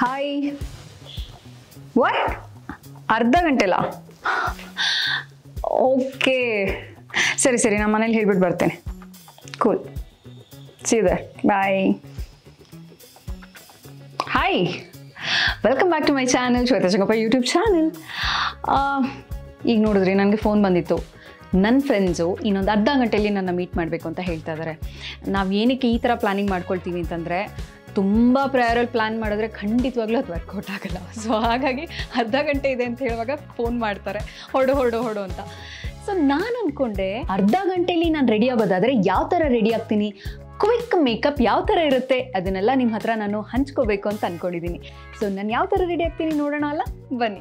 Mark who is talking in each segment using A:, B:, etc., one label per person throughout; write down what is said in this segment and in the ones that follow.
A: hi what ಅರ್ಧ ಗಂಟೆಲ okay ಸರಿ ಸರಿ ನಾನು ಮನೇಲಿ ಹೇಳ್ಬಿಟ್ಟು ಬರ್ತೇನೆ ಕೂಲ್ ಸೀದರ್ bye hi welcome back to my channel Shwetha Changappa YouTube channel ಈಗ ನೋಡಿದ್ರಿ ನನಗೆ ಫೋನ್ ಬಂದಿತ್ತು ನನ್ನ ಫ್ರೆಂಡ್ಸು ಇನ್ನೊಂದು ಅರ್ಧ ಗಂಟೆಯಲ್ಲಿ ನನ್ನ ಮೀಟ್ ಮಾಡಬೇಕು ಅಂತ ಹೇಳ್ತಾ ಇದ್ದಾರೆ ನಾವು ಏನಕ್ಕೆ ಈ ಥರ ಪ್ಲ್ಯಾನಿಂಗ್ ಮಾಡ್ಕೊಳ್ತೀವಿ ಅಂತಂದರೆ ತುಂಬ ಪ್ರೇಯರಲ್ಲಿ ಪ್ಲ್ಯಾನ್ ಮಾಡಿದ್ರೆ ಖಂಡಿತವಾಗ್ಲೂ ಅದು ವರ್ಕೌಟ್ ಆಗಲ್ಲ ಸೊ ಹಾಗಾಗಿ ಅರ್ಧ ಗಂಟೆ ಇದೆ ಅಂತ ಹೇಳುವಾಗ ಫೋನ್ ಮಾಡ್ತಾರೆ ಹೊಡು ಹೊಡು ಹೊಡು ಅಂತ ಸೊ ನಾನು ಅಂದ್ಕೊಂಡೆ ಅರ್ಧ ಗಂಟೆಯಲ್ಲಿ ನಾನು ರೆಡಿ ಆಗೋದಾದರೆ ಯಾವ ಥರ ರೆಡಿ ಆಗ್ತೀನಿ ಕ್ವಿಕ್ ಮೇಕಪ್ ಯಾವ ಥರ ಇರುತ್ತೆ ಅದನ್ನೆಲ್ಲ ನಿಮ್ಮ ಹತ್ರ ನಾನು ಹಂಚ್ಕೋಬೇಕು ಅಂತ ಅಂದ್ಕೊಂಡಿದ್ದೀನಿ ಸೊ ನಾನು ಯಾವ ಥರ ರೆಡಿ ಆಗ್ತೀನಿ ನೋಡೋಣ ಅಲ್ಲ ಬನ್ನಿ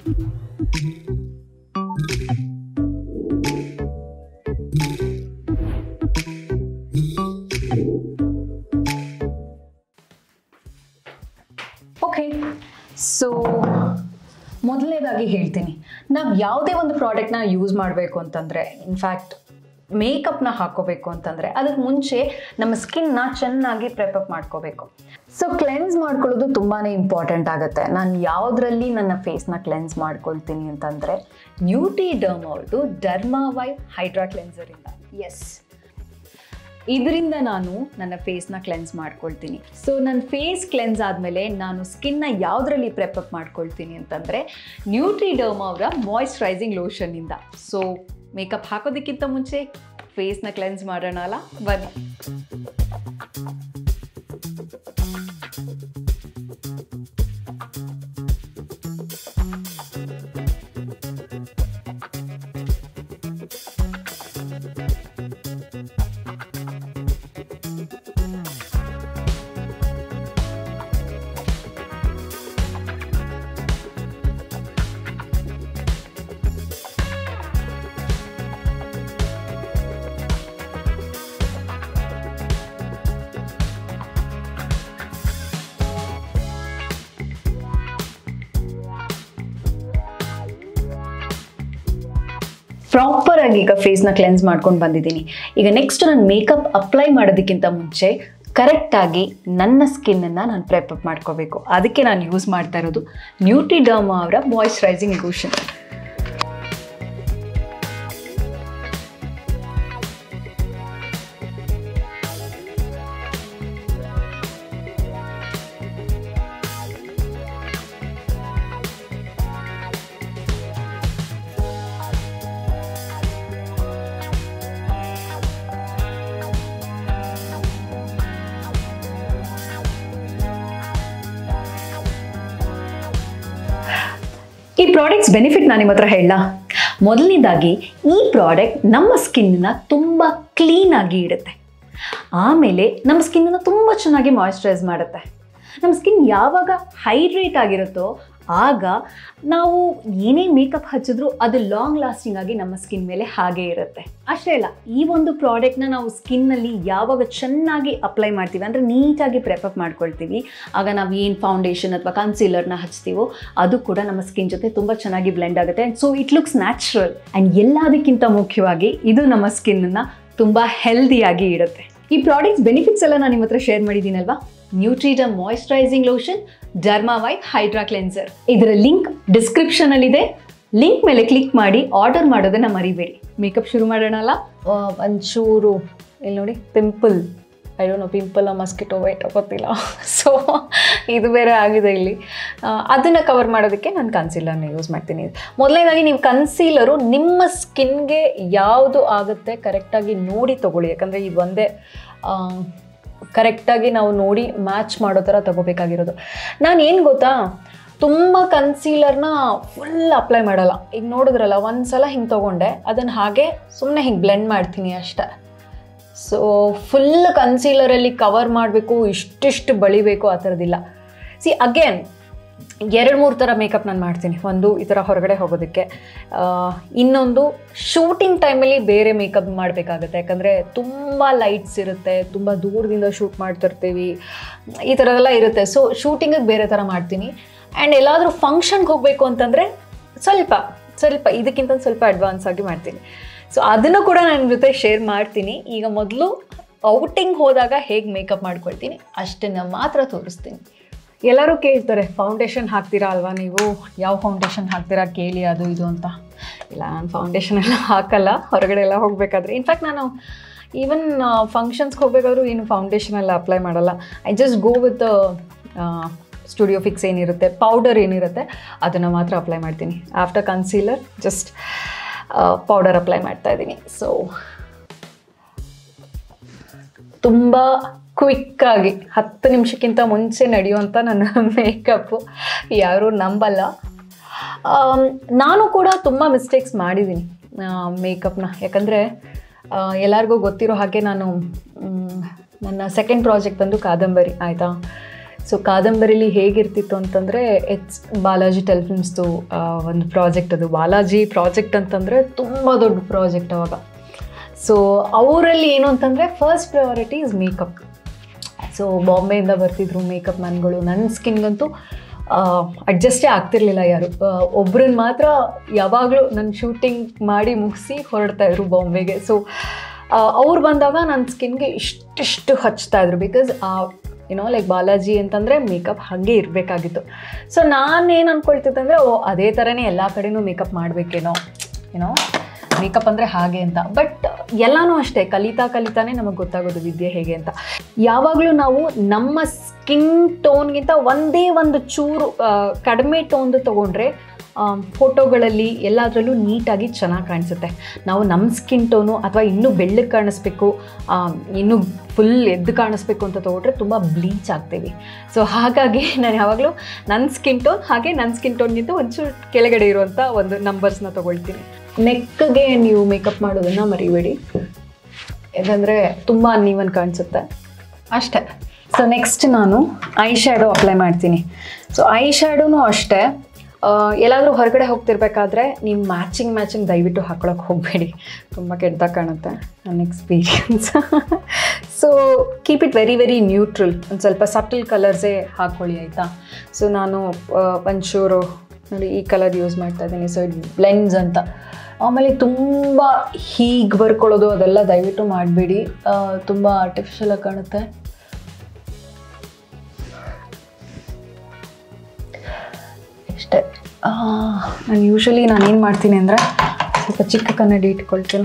A: ಓಕೆ ಸೊ ಮೊದಲನೇದಾಗಿ ಹೇಳ್ತೀನಿ ನಾವು ಯಾವುದೇ ಒಂದು ಪ್ರಾಡಕ್ಟ್ನ ಯೂಸ್ ಮಾಡಬೇಕು ಅಂತಂದರೆ ಇನ್ಫ್ಯಾಕ್ಟ್ ಮೇಕಪ್ನ ಹಾಕೋಬೇಕು ಅಂತಂದರೆ ಅದಕ್ಕೆ ಮುಂಚೆ ನಮ್ಮ ಸ್ಕಿನ್ನ ಚೆನ್ನಾಗಿ ಪ್ರೆಪಪ್ ಮಾಡ್ಕೋಬೇಕು ಸೊ ಕ್ಲೆನ್ಸ್ ಮಾಡ್ಕೊಳ್ಳೋದು ತುಂಬಾ ಇಂಪಾರ್ಟೆಂಟ್ ಆಗುತ್ತೆ ನಾನು ಯಾವುದರಲ್ಲಿ ನನ್ನ ಫೇಸ್ನ ಕ್ಲೆನ್ಸ್ ಮಾಡ್ಕೊಳ್ತೀನಿ ಅಂತಂದರೆ ನ್ಯೂಟಿ ಡರ್ಮ್ ಅವ್ರದ್ದು ಡರ್ಮಾವೈ ಹೈಡ್ರಾ ಕ್ಲೆನ್ಸರಿಂದ ಎಸ್ ಇದರಿಂದ ನಾನು ನನ್ನ ಫೇಸ್ನ ಕ್ಲೆನ್ಸ್ ಮಾಡ್ಕೊಳ್ತೀನಿ ಸೊ ನನ್ನ ಫೇಸ್ ಕ್ಲೆನ್ಸ್ ಆದಮೇಲೆ ನಾನು ಸ್ಕಿನ್ನ ಯಾವುದರಲ್ಲಿ ಪ್ರೆಪಪ್ ಮಾಡ್ಕೊಳ್ತೀನಿ ಅಂತಂದರೆ ನ್ಯೂಟ್ರಿಡರ್ಮ್ ಅವರ ಮಾಯ್ಶ್ಚರೈಸಿಂಗ್ ಲೋಷನ್ನಿಂದ ಸೊ ಮೇಕಪ್ ಹಾಕೋದಕ್ಕಿಂತ ಮುಂಚೆ ಫೇಸ್ನ ಕ್ಲೆನ್ಸ್ ಮಾಡೋಣ ಅಲ್ಲ ಬನ್ನಿ ಪ್ರಾಪರ್ ಆಗಿ ಈಗ ಫೇಸ್ನ ಕ್ಲೆನ್ಸ್ ಮಾಡ್ಕೊಂಡು ಬಂದಿದ್ದೀನಿ ಈಗ ನೆಕ್ಸ್ಟ್ ನಾನು ಮೇಕಪ್ ಅಪ್ಲೈ ಮಾಡೋದಕ್ಕಿಂತ ಮುಂಚೆ ಕರೆಕ್ಟಾಗಿ ನನ್ನ ಸ್ಕಿನ್ನನ್ನು ನಾನು ಪ್ರೆಪಪ್ ಮಾಡ್ಕೋಬೇಕು ಅದಕ್ಕೆ ನಾನು ಯೂಸ್ ಮಾಡ್ತಾ ಇರೋದು ನ್ಯೂಟ್ರಿಡರ್ಮಾ ಅವರ ಮಾಯ್ಶ್ಚರೈಸಿಂಗ್ ಲೋಷನ್ ಈ ಪ್ರಾಡಕ್ಟ್ಸ್ ಬೆನಿಫಿಟ್ ನಾನು ನಿಮ್ಮ ಹತ್ರ ಹೇಳ ಮೊದಲನೇದಾಗಿ ಈ ಪ್ರಾಡಕ್ಟ್ ನಮ್ಮ ಸ್ಕಿನ್ನ ತುಂಬ ಕ್ಲೀನಾಗಿ ಇಡುತ್ತೆ ಆಮೇಲೆ ನಮ್ಮ ಸ್ಕಿನ್ನನ್ನು ತುಂಬ ಚೆನ್ನಾಗಿ ಮಾಯ್ಶ್ಚರೈಸ್ ಮಾಡುತ್ತೆ ನಮ್ಮ ಸ್ಕಿನ್ ಯಾವಾಗ ಹೈಡ್ರೇಟ್ ಆಗಿರುತ್ತೋ ಆಗ ನಾವು ಏನೇ ಮೇಕಪ್ ಹಚ್ಚಿದ್ರೂ ಅದು ಲಾಂಗ್ ಲಾಸ್ಟಿಂಗ್ ಆಗಿ ನಮ್ಮ ಸ್ಕಿನ್ ಮೇಲೆ ಹಾಗೇ ಇರುತ್ತೆ ಅಷ್ಟೇ ಅಲ್ಲ ಈ ಒಂದು ಪ್ರಾಡಕ್ಟ್ನ ನಾವು ಸ್ಕಿನ್ನಲ್ಲಿ ಯಾವಾಗ ಚೆನ್ನಾಗಿ ಅಪ್ಲೈ ಮಾಡ್ತೀವಿ ಅಂದರೆ ನೀಟಾಗಿ ಪ್ರೆಪಪ್ ಮಾಡ್ಕೊಳ್ತೀವಿ ಆಗ ನಾವು ಏನು ಫೌಂಡೇಶನ್ ಅಥವಾ ಕನ್ಸೀಲರ್ನ ಹಚ್ತೀವೋ ಅದು ಕೂಡ ನಮ್ಮ ಸ್ಕಿನ್ ಜೊತೆ ತುಂಬ ಚೆನ್ನಾಗಿ ಬ್ಲೆಂಡ್ ಆಗುತ್ತೆ and so it looks natural and ಎಲ್ಲದಕ್ಕಿಂತ ಮುಖ್ಯವಾಗಿ ಇದು ನಮ್ಮ ಸ್ಕಿನ್ನನ್ನು ತುಂಬ ಹೆಲ್ದಿಯಾಗಿ ಇಡುತ್ತೆ ಈ ಪ್ರಾಡಕ್ಟ್ಸ್ ಬೆನಿಫಿಟ್ಸ್ ಎಲ್ಲ ನಾನು ನಿಮ್ಮ ಹತ್ರ ಶೇರ್ ಮಾಡಿದ್ದೀನಲ್ವಾ ನ್ಯೂಟ್ರಿಡಮ್ ಮಾಯ್ಶ್ಚರೈಸಿಂಗ್ ಲೋಷನ್ ಡರ್ಮಾವೈ ಹೈಡ್ರಾ ಕ್ಲೆನ್ಸರ್ ಇದರ ಲಿಂಕ್ ಡಿಸ್ಕ್ರಿಪ್ಷನಲ್ಲಿದೆ ಲಿಂಕ್ ಮೇಲೆ ಕ್ಲಿಕ್ ಮಾಡಿ ಆರ್ಡರ್ ಮಾಡೋದನ್ನ ಮರಿಬೇಡಿ ಮೇಕಪ್ ಶುರು ಮಾಡೋಣ ಅಲ್ಲ ಒಂಚೂರು ಇಲ್ಲಿ ನೋಡಿ pimple I don't know pimple mosquito bite ಗೊತ್ತಿಲ್ಲ ಸೊ ಇದು ಬೇರೆ ಆಗಿದೆ ಇಲ್ಲಿ ಅದನ್ನು ಕವರ್ ಮಾಡೋದಕ್ಕೆ ನಾನು ಕನ್ಸೀಲರ್ನ ಯೂಸ್ ಮಾಡ್ತೀನಿ ಮೊದಲನೇದಾಗಿ ನೀವು ಕನ್ಸೀಲರು ನಿಮ್ಮ ಸ್ಕಿನ್ಗೆ ಯಾವುದು ಆಗುತ್ತೆ ಕರೆಕ್ಟಾಗಿ ನೋಡಿ ತೊಗೊಳ್ಳಿ ಯಾಕಂದರೆ ಇದು ಒಂದೇ ಕರೆಕ್ಟಾಗಿ ನಾವು ನೋಡಿ ಮ್ಯಾಚ್ ಮಾಡೋ ಥರ ತೊಗೋಬೇಕಾಗಿರೋದು ನಾನು ಏನು ಗೊತ್ತಾ ತುಂಬ ಕನ್ಸೀಲರ್ನ ಫುಲ್ ಅಪ್ಲೈ ಮಾಡಲ್ಲ ಈಗ ನೋಡಿದ್ರಲ್ಲ ಒಂದು ಸಲ ಹಿಂಗೆ ತೊಗೊಂಡೆ ಅದನ್ನು ಹಾಗೆ ಸುಮ್ಮನೆ ಹಿಂಗೆ ಬ್ಲೆಂಡ್ ಮಾಡ್ತೀನಿ ಅಷ್ಟೆ ಸೊ ಫುಲ್ ಕನ್ಸೀಲರಲ್ಲಿ ಕವರ್ ಮಾಡಬೇಕು ಇಷ್ಟಿಷ್ಟು ಬಳಿಬೇಕು ಆ ಥರದ್ದಿಲ್ಲ ಸಿ ಅಗೇನ್ ಎರಡು ಮೂರು ಥರ ಮೇಕಪ್ ನಾನು ಮಾಡ್ತೀನಿ ಒಂದು ಈ ಥರ ಹೊರಗಡೆ ಹೋಗೋದಕ್ಕೆ ಆ, ಇನ್ನೊಂದು ಶೂಟಿಂಗ್ ಟೈಮಲ್ಲಿ ಬೇರೆ ಮೇಕಪ್ ಮಾಡಬೇಕಾಗತ್ತೆ ಯಾಕಂದರೆ ತುಂಬ ಲೈಟ್ಸ್ ಇರುತ್ತೆ ತುಂಬ ದೂರದಿಂದ ಶೂಟ್ ಮಾಡ್ತಿರ್ತೀವಿ ಈ ಥರದೆಲ್ಲ ಇರುತ್ತೆ ಸೊ ಶೂಟಿಂಗಿಗೆ ಬೇರೆ ಥರ ಮಾಡ್ತೀನಿ ಆ್ಯಂಡ್ ಎಲ್ಲಾದರೂ ಫಂಕ್ಷನ್ಗೆ ಹೋಗಬೇಕು ಅಂತಂದರೆ ಸ್ವಲ್ಪ ಸ್ವಲ್ಪ ಇದಕ್ಕಿಂತ ಸ್ವಲ್ಪ ಅಡ್ವಾನ್ಸ್ ಆಗಿ ಮಾಡ್ತೀನಿ ಸೊ ಅದನ್ನು ಕೂಡ ನನ್ನ ಜೊತೆ ಶೇರ್ ಮಾಡ್ತೀನಿ ಈಗ ಮೊದಲು ಔಟಿಂಗ್ ಹೋದಾಗ ಹೇಗೆ ಮೇಕಪ್ ಮಾಡ್ಕೊಳ್ತೀನಿ ಅಷ್ಟನ್ನು ಮಾತ್ರ ತೋರಿಸ್ತೀನಿ ಎಲ್ಲರೂ ಕೇಳ್ತಾರೆ ಫೌಂಡೇಶನ್ ಹಾಕ್ತೀರಾ ಅಲ್ವಾ ನೀವು ಯಾವ ಫೌಂಡೇಶನ್ ಹಾಕ್ತೀರಾ ಕೇಳಿ ಅದು ಇದು ಅಂತ ಇಲ್ಲ ನಾನು ಫೌಂಡೇಶನ್ ಎಲ್ಲ ಹಾಕಲ್ಲ ಹೊರಗಡೆ ಎಲ್ಲ ಹೋಗಬೇಕಾದ್ರೆ ಇನ್ಫ್ಯಾಕ್ಟ್ ನಾನು ಈವನ್ ಫಂಕ್ಷನ್ಸ್ಗೆ ಹೋಗಬೇಕಾದ್ರೂ ಏನು ಫೌಂಡೇಶನ್ ಎಲ್ಲ ಅಪ್ಲೈ ಮಾಡಲ್ಲ I just go with studio fix ಏನಿರುತ್ತೆ ಪೌಡರ್ ಏನಿರುತ್ತೆ ಅದನ್ನು ಮಾತ್ರ ಅಪ್ಲೈ ಮಾಡ್ತೀನಿ after concealer just powder apply ಮಾಡ್ತಾ ಇದ್ದೀನಿ ಸೊ ತುಂಬ ಕ್ವಿಕ್ಕಾಗಿ ಹತ್ತು ನಿಮಿಷಕ್ಕಿಂತ ಮುಂಚೆ ನಡೆಯುವಂಥ ನನ್ನ ಮೇಕಪ್ಪು ಯಾರೂ ನಂಬಲ್ಲ ಆಮ್, ನಾನು ಕೂಡ ತುಂಬ ಮಿಸ್ಟೇಕ್ಸ್ ಮಾಡಿದ್ದೀನಿ ಮೇಕಪ್ನ ಯಾಕಂದರೆ ಎಲ್ಲರಿಗೂ ಗೊತ್ತಿರೋ ಹಾಗೆ ನಾನು ಮ್, ನನ್ನ ಸೆಕೆಂಡ್ ಪ್ರಾಜೆಕ್ಟ್ ಬಂದು ಕಾದಂಬರಿ ಆಯಿತಾ ಸೊ ಕಾದಂಬರಿಲಿ ಹೇಗಿರ್ತಿತ್ತು ಅಂತಂದರೆ ಇಟ್ಸ್ ಬಾಲಾಜಿ ಟೆಲಿಫಿಲ್ಮ್ಸ್ದು ಒಂದು ಪ್ರಾಜೆಕ್ಟ್ ಅದು ಬಾಲಾಜಿ ಪ್ರಾಜೆಕ್ಟ್ ಅಂತಂದರೆ ತುಂಬ ದೊಡ್ಡ ಪ್ರಾಜೆಕ್ಟ್ ಅವಾಗ ಸೊ ಅವರಲ್ಲಿ ಏನು ಅಂತಂದರೆ first priority is makeup so ಬಾಂಬೆಯಿಂದ ಬರ್ತಿದ್ರು ಮೇಕಪ್ ಮ್ಯಾನ್ಗಳು ನನ್ನ ಸ್ಕಿನ್ಗಂತೂ ಅಡ್ಜಸ್ಟೇ ಆಗ್ತಿರ್ಲಿಲ್ಲ ಯಾರು ಒಬ್ರನ್ನ ಮಾತ್ರ ಯಾವಾಗಲೂ ನನ್ನ ಶೂಟಿಂಗ್ ಮಾಡಿ ಮುಗಿಸಿ ಹೊರಡ್ತಾ ಇದ್ರು ಬಾಂಬೆಗೆ ಸೊ ಅವ್ರು ಬಂದಾಗ ನನ್ನ ಸ್ಕಿನ್ಗೆ ಇಷ್ಟಿಷ್ಟು ಹಚ್ತಾ ಇದ್ರು ಬಿಕಾಸ್ ಯುನೋ ಲೈಕ್ ಬಾಲಾಜಿ ಅಂತಂದರೆ ಮೇಕಪ್ ಹಾಗೆ ಇರಬೇಕಾಗಿತ್ತು ಸೊ ನಾನೇನು ಅಂದ್ಕೊಳ್ತಿದ್ದೆ ಅಂದರೆ ಓ ಅದೇ ಥರನೇ ಎಲ್ಲ ಕಡೆನೂ ಮೇಕಪ್ ಮಾಡಬೇಕೇನೋ ಏನೋ ಮೇಕಪ್ ಅಂದರೆ ಹಾಗೆ ಅಂತ ಬಟ್ ಎಲ್ಲನೂ ಅಷ್ಟೇ ಕಲಿತಾ ಕಲಿತಾನೆ ನಮಗೆ ಗೊತ್ತಾಗೋದು ವಿದ್ಯೆ ಹೇಗೆ ಅಂತ ಯಾವಾಗಲೂ ನಾವು ನಮ್ಮ ಸ್ಕಿನ್ ಟೋನ್ಗಿಂತ ಒಂದೇ ಒಂದು ಚೂರು ಆ, ಕಡಿಮೆ ಟೋನ್ದು ತೊಗೊಂಡ್ರೆ ಫೋಟೋಗಳಲ್ಲಿ ಎಲ್ಲದರಲ್ಲೂ ನೀಟಾಗಿ ಚೆನ್ನಾಗಿ ಕಾಣಿಸುತ್ತೆ ನಾವು ನಮ್ಮ ಸ್ಕಿನ್ ಟೋನು ಅಥವಾ ಇನ್ನೂ ಬೆಳ್ಳಗೆ ಕಾಣಿಸ್ಬೇಕು ಆ, ಇನ್ನೂ ಫುಲ್ ಎದ್ದು ಕಾಣಿಸ್ಬೇಕು ಅಂತ ತೊಗೊಂಡ್ರೆ ತುಂಬ ಬ್ಲೀಚ್ ಆಗ್ತೀವಿ ಸೊ ಹಾಗಾಗಿ ನಾನು ಯಾವಾಗಲೂ ನನ್ನ ಸ್ಕಿನ್ ಟೋನ್ ಹಾಗೆ ನನ್ನ ಸ್ಕಿನ್ ಟೋನ್ಗಿಂತ ಒಂಚೂರು ಕೆಳಗಡೆ ಇರುವಂಥ ಒಂದು ನಂಬರ್ಸ್ನ ತೊಗೊಳ್ತೀನಿ ನೆಕ್ಗೆ ನೀವು ಮೇಕಪ್ ಮಾಡೋದನ್ನು ಮರಿಬೇಡಿ ಯಾಕಂದರೆ ತುಂಬ ಅನ್ನೀವನ್ ಕಾಣಿಸುತ್ತೆ ಅಷ್ಟೇ ಸೊ ನೆಕ್ಸ್ಟ್ ನಾನು ಐ ಶ್ಯಾಡೋ ಅಪ್ಲೈ ಮಾಡ್ತೀನಿ ಸೊ ಐ ಶ್ಯಾಡೋನು ಅಷ್ಟೇ ಆ, ಎಲ್ಲಾದರೂ ಹೊರಗಡೆ ಹೋಗ್ತಿರ್ಬೇಕಾದ್ರೆ ನೀವು ಮ್ಯಾಚಿಂಗ್ ಮ್ಯಾಚಿಂಗ್ ದಯವಿಟ್ಟು ಹಾಕೊಳಕ್ಕೆ ಹೋಗಬೇಡಿ ತುಂಬ ಕೆಟ್ಟದಾಗ ಕಾಣುತ್ತೆ ನನ್ನ experience so keep it very very neutral ಒಂದು ಸ್ವಲ್ಪ ಸಟಲ್ ಕಲರ್ಸೇ ಹಾಕ್ಕೊಳ್ಳಿ ಆಯಿತಾ ಸೊ ನಾನು ಆ, ಒಂಚೂರು ನೋಡಿ ಈ ಕಲರ್ ಯೂಸ್ ಮಾಡ್ತಾ ಇದ್ದೀನಿ ಸೊ ಇಟ್ ಬ್ಲೆಂಡ್ಸ್ ಅಂತ ಆಮೇಲೆ ತುಂಬ ಹೀಗೆ ಬರ್ಕೊಳ್ಳೋದು ಅದೆಲ್ಲ ದಯವಿಟ್ಟು ಮಾಡಬೇಡಿ ತುಂಬ ಆರ್ಟಿಫಿಷಿಯಲ್ ಆಗಿ ಕಾಣುತ್ತೆ ಇಷ್ಟೇ ನಾನು ಯೂಶಲಿ ನಾನು ಏನು ಮಾಡ್ತೀನಿ ಅಂದರೆ ಸ್ವಲ್ಪ ಚಿಕ್ಕ ಕನ್ನಡಿ ಇಟ್ಕೊಳ್ತೀನಿ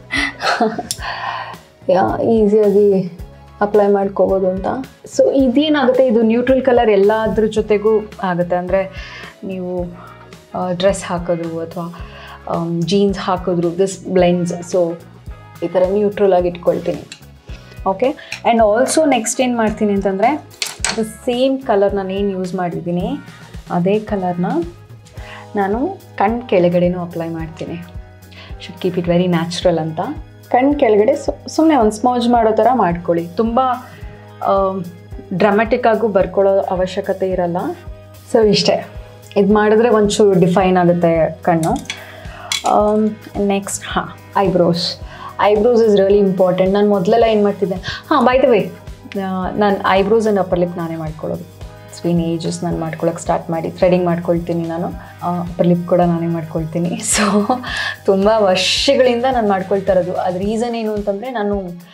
A: ಈಸಿಯಾಗಿ ಅಪ್ಲೈ ಮಾಡ್ಕೋಬೋದು ಅಂತ ಸೊ ಇದೇನಾಗುತ್ತೆ ಇದು ನ್ಯೂಟ್ರಲ್ ಕಲರ್ ಎಲ್ಲದ್ರ ಜೊತೆಗೂ ಆಗುತ್ತೆ ಅಂದರೆ ನೀವು ಡ್ರೆಸ್ ಹಾಕಿದ್ರು ಅಥವಾ ಜೀನ್ಸ್ ಹಾಕಿದ್ರು ದಿಸ್ ಬ್ಲೈಂಡ್ಸ್ ಸೊ ಈ ಥರ ನ್ಯೂಟ್ರಲ್ ಆಗಿ ಇಟ್ಕೊಳ್ತೀನಿ ಓಕೆ ಆ್ಯಂಡ್ ಆಲ್ಸೋ ನೆಕ್ಸ್ಟ್ ಏನು ಮಾಡ್ತೀನಿ ಅಂತಂದರೆ ದ ಸೇಮ್ ಕಲರ್ ನಾನು ಏನು ಯೂಸ್ ಮಾಡಿದ್ದೀನಿ ಅದೇ ಕಲರ್ನ ನಾನು ಕಣ್ಣು ಕೆಳಗಡೆನೂ ಅಪ್ಲೈ ಮಾಡ್ತೀನಿ should keep it very natural ಅಂತ ಕಣ್ಣು ಕೆಳಗಡೆ ಸು ಸುಮ್ಮನೆ ಒಂದು ಸ್ಮೋಜ್ ಮಾಡೋ ಥರ ಮಾಡ್ಕೊಳ್ಳಿ ತುಂಬ ಡ್ರಾಮೆಟಿಕ್ ಆಗು ಬರ್ಕೊಳ್ಳೋ ಅವಶ್ಯಕತೆ ಇರಲ್ಲ ಸೊ ಇಷ್ಟೇ ಇದು ಮಾಡಿದ್ರೆ ಒಂಚೂರು ಡಿಫೈನ್ ಆಗುತ್ತೆ ಕಣ್ಣು ನೆಕ್ಸ್ಟ್ ಹಾಂ eyebrows eyebrows is really important ನಾನು ಮೊದಲೆಲ್ಲ ಏನು ಮಾಡ್ತಿದ್ದೆ ಹಾಂ ಬೈ ದ ವೇ ನಾನು ಐಬ್ರೋಸ್ ಆ್ಯಂಡ್ ಅಪ್ಪರ್ ಲಿಪ್ ನಾನೇ ಮಾಡ್ಕೊಳ್ಳೋದು ಸ್ವಿನ್ ಏಜಸ್ ನಾನು ಮಾಡ್ಕೊಳಕ್ಕೆ ಸ್ಟಾರ್ಟ್ ಮಾಡಿ ಥ್ರೆಡಿಂಗ್ ಮಾಡ್ಕೊಳ್ತೀನಿ ನಾನು ಅಪ್ಪರ್ ಲಿಪ್ ಕೂಡ ನಾನೇ ಮಾಡ್ಕೊಳ್ತೀನಿ ಸೊ ತುಂಬ ವರ್ಷಗಳಿಂದ ನಾನು ಮಾಡ್ಕೊಳ್ತಾ ಇರೋದು ಅದು ರೀಸನ್ ಏನು ಅಂತಂದರೆ ನಾನು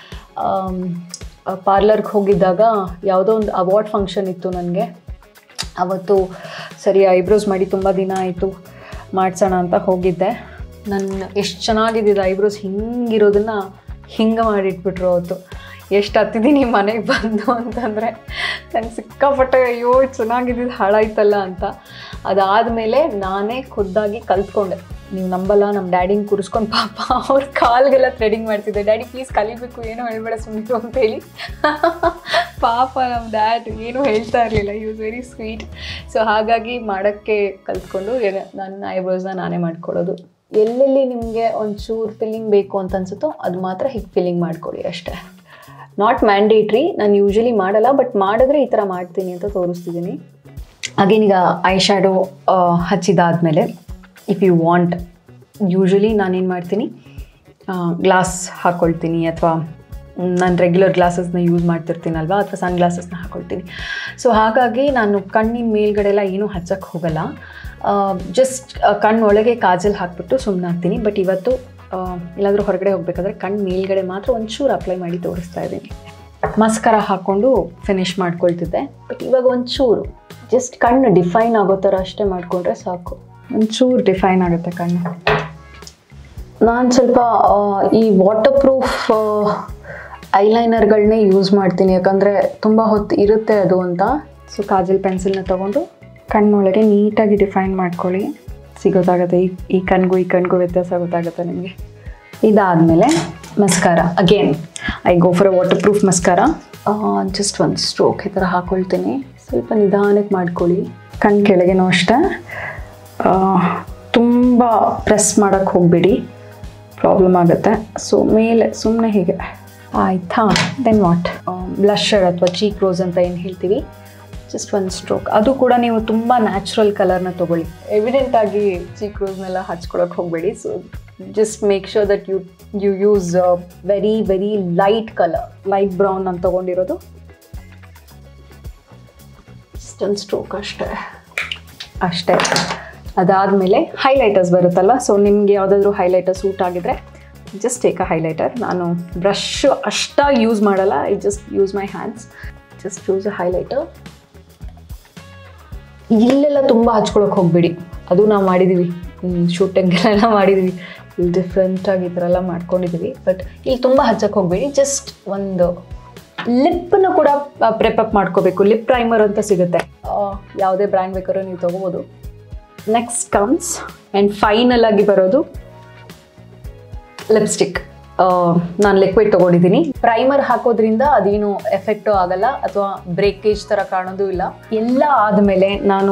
A: ಪಾರ್ಲರ್ಗೆ ಹೋಗಿದ್ದಾಗ ಯಾವುದೋ ಒಂದು ಅವಾರ್ಡ್ ಫಂಕ್ಷನ್ ಇತ್ತು ನನಗೆ ಅವತ್ತು ಸರಿ ಐಬ್ರೋಸ್ ಮಾಡಿ ತುಂಬ ದಿನ ಆಯಿತು ಮಾಡ್ಸೋಣ ಅಂತ ಹೋಗಿದ್ದೆ ನನ್ನ ಎಷ್ಟು ಚೆನ್ನಾಗಿದ್ದಿದ್ದು ಐಬ್ರೋಸ್ ಹಿಂಗಿರೋದನ್ನ ಹಿಂಗೆ ಮಾಡಿಟ್ಬಿಟ್ರು ಅವತ್ತು ಎಷ್ಟು ಹತ್ತಿದ್ದೀನಿ ಮನೆಗೆ ಬಂದು ಅಂತಂದರೆ ನಂಗೆ ಸಿಕ್ಕಾಪಟ್ಟೆ ಅಯ್ಯೋ ಚೆನ್ನಾಗಿದ್ದಿದ್ದು ಹಾಳಾಯ್ತಲ್ಲ ಅಂತ ಅದಾದಮೇಲೆ ನಾನೇ ಖುದ್ದಾಗಿ ಕಲ್ತ್ಕೊಂಡೆ ನೀವು ನಂಬಲ್ಲ ನಮ್ಮ ಡ್ಯಾಡಿನ ಕೂರಿಸ್ಕೊಂಡು ಪಾಪ ಅವ್ರ ಕಾಲ್ಗೆಲ್ಲ ಥ್ರೆಡಿಂಗ್ ಮಾಡ್ತಿದ್ದೆ ಡ್ಯಾಡಿ ಪ್ಲೀಸ್ ಕಲಿಬೇಕು ಏನೋ ಹೇಳ್ಬೇಡ ಸುಮ್ಮನೆ ಅಂತ ಹೇಳಿ ಪಾಪ ನಮ್ಮ ಡ್ಯಾಡ್ ಏನೂ ಹೇಳ್ತಾ ಇರಲಿಲ್ಲ you was very sweet so ಹಾಗಾಗಿ ಮಾಡೋಕ್ಕೆ ಕಲ್ತ್ಕೊಂಡು ಏನ- ನನ್ನ ಐಬ್ರೋಸ್ನ ನಾನೇ ಮಾಡ್ಕೊಳ್ಳೋದು ಎಲ್ಲೆಲ್ಲಿ ನಿಮಗೆ ಒಂಚೂರು ಫಿಲ್ಲಿಂಗ್ ಬೇಕು ಅಂತ ಅನ್ಸುತ್ತೋ ಅದು ಮಾತ್ರ ಹೀಗೆ ಫಿಲ್ಲಿಂಗ್ ಮಾಡ್ಕೊಳ್ಳಿ ಅಷ್ಟೇ ನಾಟ್ ಮ್ಯಾಂಡೇಟ್ರಿ ನಾನು ಯೂಶಲಿ ಮಾಡಲ್ಲ ಬಟ್ ಮಾಡಿದ್ರೆ ಈ ಥರ ಮಾಡ್ತೀನಿ ಅಂತ ತೋರಿಸ್ತಿದ್ದೀನಿ ಹಾಗೇನೀಗ ಐ ಶ್ಯಾಡೋ ಹಚ್ಚಿದಾದ್ಮೇಲೆ ಇಫ್ ಯು ವಾಂಟ್ ಯೂಶಲಿ ನಾನೇನು ಮಾಡ್ತೀನಿ ಗ್ಲಾಸ್ ಹಾಕ್ಕೊಳ್ತೀನಿ ಅಥವಾ ನಾನು ರೆಗ್ಯುಲರ್ ಗ್ಲಾಸಸ್ನ ಯೂಸ್ ಮಾಡ್ತಿರ್ತೀನಲ್ವಾ ಅಥವಾ ಸನ್ ಗ್ಲಾಸಸ್ನ ಹಾಕ್ಕೊಳ್ತೀನಿ ಸೊ ಹಾಗಾಗಿ ನಾನು ಕಣ್ಣಿನ ಮೇಲ್ಗಡೆ ಎಲ್ಲ ಏನೂ ಹಚ್ಚಕ್ಕೆ ಹೋಗಲ್ಲ ಜಸ್ಟ್ ಕಣ್ಣೊಳಗೆ ಕಾಜಲ್ ಹಾಕ್ಬಿಟ್ಟು ಸುಮ್ಮನೆ ಹಾಕ್ತೀನಿ ಬಟ್ ಇವತ್ತು ಆ, ಎಲ್ಲಾದರೂ ಹೊರಗಡೆ ಹೋಗಬೇಕಾದ್ರೆ ಕಣ್ಣು ಮೇಲ್ಗಡೆ ಮಾತ್ರ ಒಂಚೂರು ಅಪ್ಲೈ ಮಾಡಿ ತೋರಿಸ್ತಾ ಇದ್ದೀನಿ
B: ಮಸ್ಕರ ಹಾಕ್ಕೊಂಡು ಫಿನಿಶ್ ಮಾಡ್ಕೊಳ್ತಿದ್ದೆ ಬಟ್ ಇವಾಗ ಒಂಚೂರು ಜಸ್ಟ್ ಕಣ್ಣು ಡಿಫೈನ್ ಆಗೋ ಥರ ಅಷ್ಟೇ ಮಾಡಿಕೊಂಡ್ರೆ ಸಾಕು ಒಂಚೂರು ಡಿಫೈನ್ ಆಗುತ್ತೆ ಕಣ್ಣು ನಾನು ಸ್ವಲ್ಪ ಆ, ಈ ವಾಟರ್ ಪ್ರೂಫ್ ಐಲೈನರ್ಗಳನ್ನೇ ಯೂಸ್ ಮಾಡ್ತೀನಿ ಯಾಕಂದರೆ ತುಂಬ ಹೊತ್ತು ಇರುತ್ತೆ ಅದು ಅಂತ ಸೊ ಕಾಜಲ್ ಪೆನ್ಸಿಲ್ನ ತೊಗೊಂಡು ಕಣ್ಣೊಳಗೆ ನೀಟಾಗಿ ಡಿಫೈನ್ ಮಾಡ್ಕೊಳ್ಳಿ ಸಿಗೋದಾಗುತ್ತೆ ಈ ಈ ಕಣ್ಗೂ ಈ ಕಣ್ಗೂ ವ್ಯತ್ಯಾಸ ಗೊತ್ತಾಗುತ್ತೆ ನಿಮಗೆ ಇದಾದಮೇಲೆ mascara again I go for a waterproof mascara just ಒಂದು ಸ್ಟ್ರೋಕ್ ಈ ಥರ ಹಾಕ್ಕೊಳ್ತೀನಿ ಸ್ವಲ್ಪ ನಿಧಾನಕ್ಕೆ ಮಾಡ್ಕೊಳ್ಳಿ ಕಣ್ಣು ಕೆಳಗೆನೂ ಅಷ್ಟೇ ಆ, ತುಂಬ ಪ್ರೆಸ್ ಮಾಡೋಕ್ಕೆ ಹೋಗಬೇಡಿ ಪ್ರಾಬ್ಲಮ್ ಆಗುತ್ತೆ ಸೊ ಮೇಲೆ ಸುಮ್ಮನೆ ಹೀಗೆ ಆಯ್ತಾ ದೆನ್ ವಾಟ್ ಬ್ಲಷರ್ ಅಥವಾ ಚೀಕ್ ರೋಸ್ ಅಂತ ಏನು ಹೇಳ್ತೀವಿ ಜಸ್ಟ್ ಒಂದು ಸ್ಟ್ರೋಕ್ ಅದು ಕೂಡ ನೀವು ತುಂಬ ನ್ಯಾಚುರಲ್ ಕಲರ್ನ ತೊಗೊಳ್ಳಿ ಎವಿಡೆಂಟ್ ಆಗಿ ಚೀಕ್ ರೋಸ್ನೆಲ್ಲ ಹಚ್ಕೊಳಕ್ಕೆ ಹೋಗಬೇಡಿ so just make sure that you you use very very light colour light brown ನಾನು ತೊಗೊಂಡಿರೋದು ಇಷ್ಟೊಂದು ಸ್ಟ್ರೋಕ್ ಅಷ್ಟೇ ಅಷ್ಟೇ ಅದಾದಮೇಲೆ ಹೈಲೈಟರ್ಸ್ ಬರುತ್ತಲ್ಲ ಸೊ ನಿಮಗೆ ಯಾವುದಾದ್ರೂ ಹೈಲೈಟರ್ ಸೂಟ್ ಆಗಿದ್ರೆ ಜಸ್ಟ್ ಟೇಕ್ ಅ ಹೈಲೈಟರ್ ನಾನು ಬ್ರಷ್ ಅಷ್ಟಾಗಿ ಯೂಸ್ ಮಾಡಲ್ಲ I just use my hands just use a highlighter ಇಲ್ಲೆಲ್ಲ ತುಂಬ ಹಚ್ಕೊಳಕ್ಕೆ ಹೋಗ್ಬೇಡಿ ಅದು ನಾವು ಮಾಡಿದ್ದೀವಿ ಶೂಟಿಂಗೆಲ್ಲ ಮಾಡಿದ್ದೀವಿ ಇಲ್ಲಿ ಡಿಫ್ರೆಂಟಾಗಿ ಈ ಥರ ಎಲ್ಲ ಮಾಡ್ಕೊಂಡಿದ್ದೀವಿ ಬಟ್ ಇಲ್ಲಿ ತುಂಬ ಹಚ್ಚಕ್ಕೆ ಹೋಗಬೇಡಿ ಜಸ್ಟ್ ಒಂದು ಲಿಪ್ಪನ್ನು ಕೂಡ ಪ್ರೆಪಪ್ ಮಾಡ್ಕೋಬೇಕು ಲಿಪ್ ಪ್ರೈಮರ್ ಅಂತ ಸಿಗುತ್ತೆ ಆ, ಯಾವುದೇ ಬ್ರ್ಯಾಂಡ್ ಬೇಕಾದ್ರೂ ನೀವು ತೊಗೋಬೋದು ನೆಕ್ಸ್ಟ್ ಕಮ್ಸ್ ಆ್ಯಂಡ್ ಫೈನಲ್ ಆಗಿ ಬರೋದು ಲಿಪ್ಸ್ಟಿಕ್ ನಾನು ಲಿಕ್ವಿಡ್ ತೊಗೊಂಡಿದ್ದೀನಿ ಪ್ರೈಮರ್ ಹಾಕೋದ್ರಿಂದ ಅದೇನು ಎಫೆಕ್ಟು ಆಗಲ್ಲ ಅಥವಾ ಬ್ರೇಕೇಜ್ ಥರ ಕಾಣೋದು ಇಲ್ಲ ಎಲ್ಲ ಆದಮೇಲೆ ನಾನು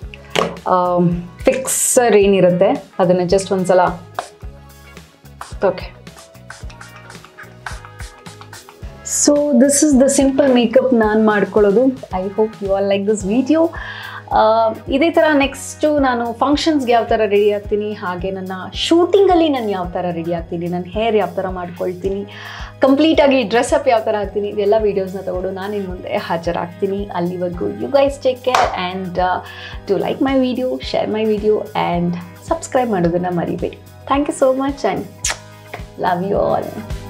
B: ಫಿಕ್ಸರ್ ಏನಿರುತ್ತೆ ಅದನ್ನು ಜಸ್ಟ್ ಒಂದ್ಸಲ okay so this is the simple makeup ನಾನು ಮಾಡ್ಕೊಳ್ಳೋದು I hope you are like this video ಇದೇ ಥರ ನೆಕ್ಸ್ಟು ನಾನು ಫಂಕ್ಷನ್ಸ್ಗೆ ಯಾವ ಥರ ರೆಡಿ ಆಗ್ತೀನಿ ಹಾಗೆ ನನ್ನ ಶೂಟಿಂಗಲ್ಲಿ ನಾನು ಯಾವ ಥರ ರೆಡಿ ಆಗ್ತೀನಿ ನನ್ನ ಹೇರ್ ಯಾವ ಥರ ಮಾಡ್ಕೊಳ್ತೀನಿ ಕಂಪ್ಲೀಟಾಗಿ ಡ್ರೆಸ್ಅಪ್ ಯಾವ ಥರ ಆಗ್ತೀನಿ ಇದೆಲ್ಲ ವೀಡಿಯೋಸ್ನ ತಗೊಂಡು ನಾನು ಇನ್ನು ಮುಂದೆ ಹಾಜರಾಗ್ತೀನಿ ಅಲ್ಲಿವರೆಗೂ you guys take care and to like my video share my video and subscribe ಮಾಡೋದನ್ನು ಮರಿಬೇಡಿ thank you so much and love you all